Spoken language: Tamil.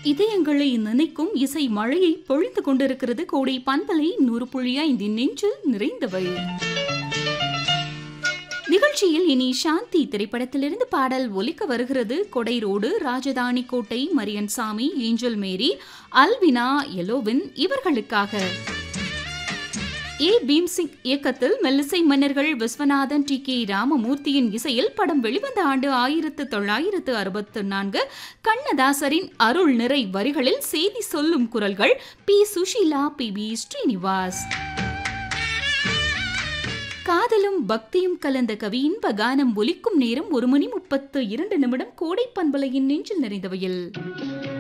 இதயங்களை நினைக்கும் இசை மழையை பொழிந்து கொண்டிருக்கிறது கோடை பண்பலை நூறு புள்ளி ஐந்தின் நெஞ்சில் நிறைந்தவை நிகழ்ச்சியில் இனி சாந்தி திரைப்படத்திலிருந்து பாடல் ஒலிக்க வருகிறது கொடை ரோடு ராஜதானி கோட்டை மரியன் சாமி ஏஞ்சல் மேரி அல்வினா எலோவின் இவர்களுக்காக ஏ பீம்சிங் இயக்கத்தில் மெல்லிசை மன்னர்கள் விஸ்வநாதன் டி கே ராமமூர்த்தியின் இசையில் படம் வெளிவந்த ஆண்டு ஆயிரத்து தொள்ளாயிரத்து அறுபத்து நான்கு கண்ணதாசரின் அருள் நிறை வரிகளில் செய்தி சொல்லும் குரல்கள் P Susheela P B Sreenivas காதலும் பக்தியும் கலந்த கவி இன்ப கானம் ஒலிக்கும் நேரம் ஒரு மணி முப்பத்து இரண்டு நிமிடம் கோடை பண்பலையின் நெஞ்சில் நிறைந்தவையில்